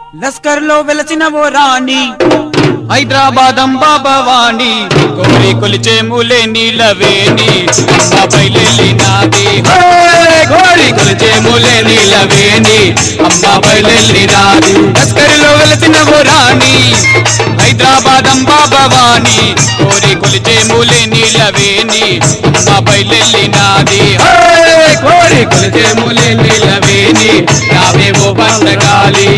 లస్కర్ లో వెలసిన ఓ రాణి హైదరాబాద్ అంబా భవాని కోరి కొలిచే మూలే నీలవేణి అమ్మ బయలెల్లినాది హే! కోరి కొలిచే మూలే నీలవేణి అమ్మ బయలెల్లినాది లస్కరిలో వెలసిన ఓ రాణి హైదరాబాద్ అంబా భవాని కోరి కొలిచే మూలే నీలవేణి అమ్మ బయలెల్లినాది హే! కోరి కొలిచే మూలే నీలవేణి రావేవో బందగాలి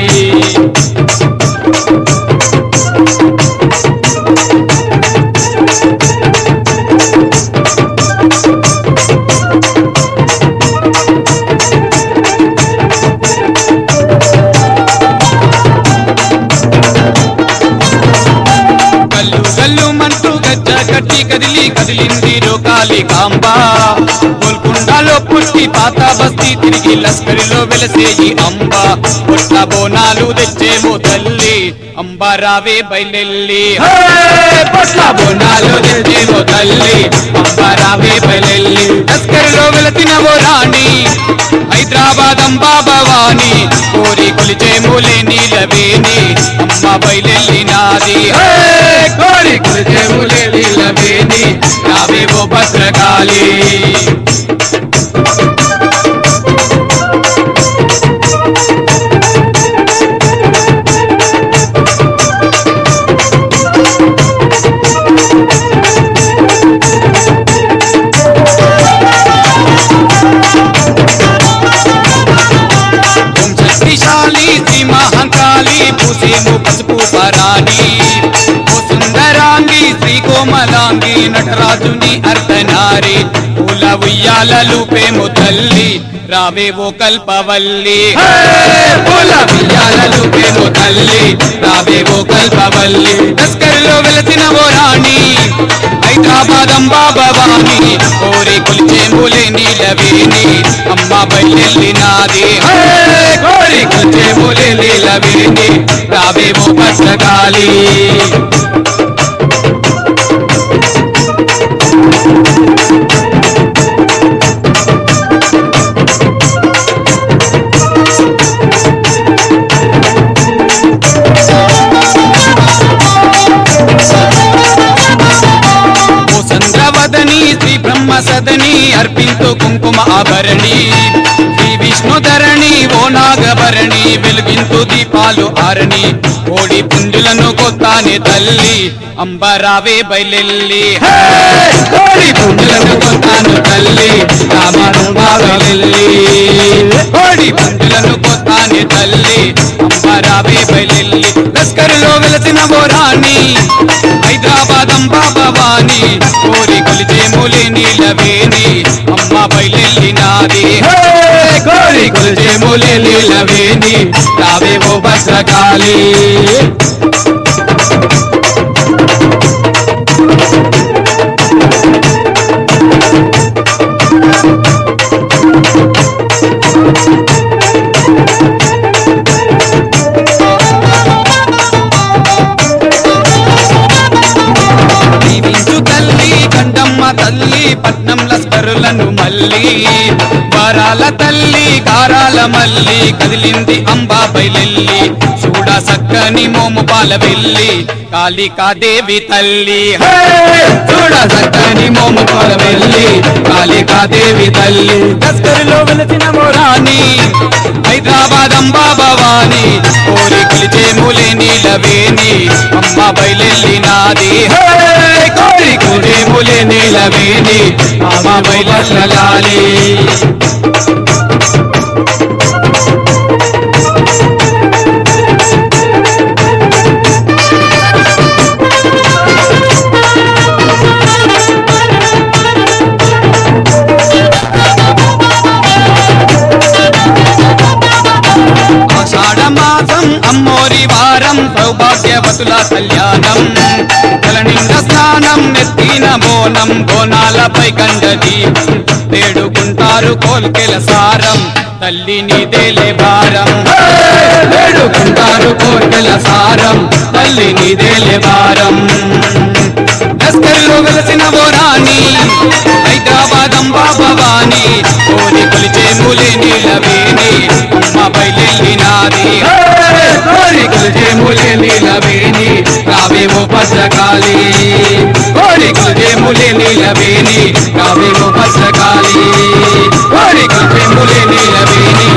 కల్లు కల్లు మంటూ గజ్జ కట్టి కదిలి కదిలింది రోకాలి కాంబ గోల్కొండలో పుట్టి పాత బస్తీ తిరిగి లస్కరిలో వెలసేయి అంబ పొట్ల బోనాలు తెచ్చేమో తల్లి అంబ రావే బయలెల్లి హే! పొట్ల బోనాలు తెచ్చేమో తల్లి అంబ రావే బయలెల్లి లస్కరిలో వెలసిన ఓ రాణి హైదరాబాద్ అంబా భవాని కోరి కొలిచే మూలే నీలవేణి అమ్మ బయలెల్లినాది హే! కోరి కొలిచే మూలే నీలవేణి రావేవో భద్రకాళి ఓం శక్తిశాలి శ్రీ మహంకాళి పూసేము పసుపు పరాణి ఓ సుందరాంగి శ్రీ కోమలాంగి నటరాజుని అర్ధనారి పూల ఉయ్యాలలు పేము తల్లి రావే ఓ కల్పవల్లి హే! పూల ఉయ్యాలలు పేము తల్లి రావే ఓ కల్పవల్లి లస్కర్లో వెలసిన ఓ రాణి హైదరాబాద్ అంబా భవాని కోరి కొలిచే మూలే నీలవేణి అమ్మ బయలెల్లినాది హే! కోరి కొలిచే మూలే నీలవేణి రావేమో భద్రకాళి ఓ చంద్రవదని శ్రీ బ్రహ్మ సదని అర్పింతు కుంకుమ ఆభరణి శ్రీ విష్ణుధరణి ఓ నాగభరణి వెలుగింతు దీపాలు ఆరణి కోడి పుంజులను కొత్తానే తల్లి అంబరావే బయలెల్లి హే! కోడి పుంజులను కొత్తాను తల్లి రామనుభావెల్లి కోడి పుంజులను కొత్తానే తల్లి అంబరావే బయలెల్లి లస్కరులో వెలసిన ఓ రాణి హైదరాబాద్ అంబా భవాని కోరి కొలిచే మూలే నీలవేణి అమ్మ బయలెల్లినాది హే! కోరి కొలిచే మూలే నీలవేణి రావేవో భద్రకాళి దీవించు తల్లి కండమ్మ తల్లి పట్నం లస్కరులను మల్లి వరాల తల్లి కారాల మల్లి కదిలింది అంబా బయలెల్లి చూడ సక్కని మోము పాల వెళ్ళి కాళికాదేవి తల్లి హే! చూడ సక్కని మోము పాల వెళ్ళి కాళికాదేవి తల్లి లస్కరులో వెలసిన మోరాని హైదరాబాద్ అంబా భవాని కోరి కొలిచే మూలే నీలవేణి అమ్మ బయలెల్లినాది హే! కోరి కొలిచే మూలే నీలవేణి అమ్మ బయలెల్లాలి ఆషాఢ మాసం అమ్మోరి వారం సౌభాగ్యవతుల కళ్యాణం తలనిండ స్నానం నెత్తిన బోనం బోనాలపై కండ దీపం వేడుకుంటారు కోల్కెల సారం తల్లిని దేలే భారం హే! వేడుకుంటారు కోల్కెల సారం తల్లిని దేలే భారం లస్కర్లో వెలసిన ఓ రాణి హైదరాబాద్ అంబా భవాని కోరి కొలిచే మూలే నీలవేణి అమ్మ బయలెల్లినాది హే! కోరి కల్పెములే నీలవేణి కావేమో భద్రకాళి ఓరి కల్పెములే నీలవేణి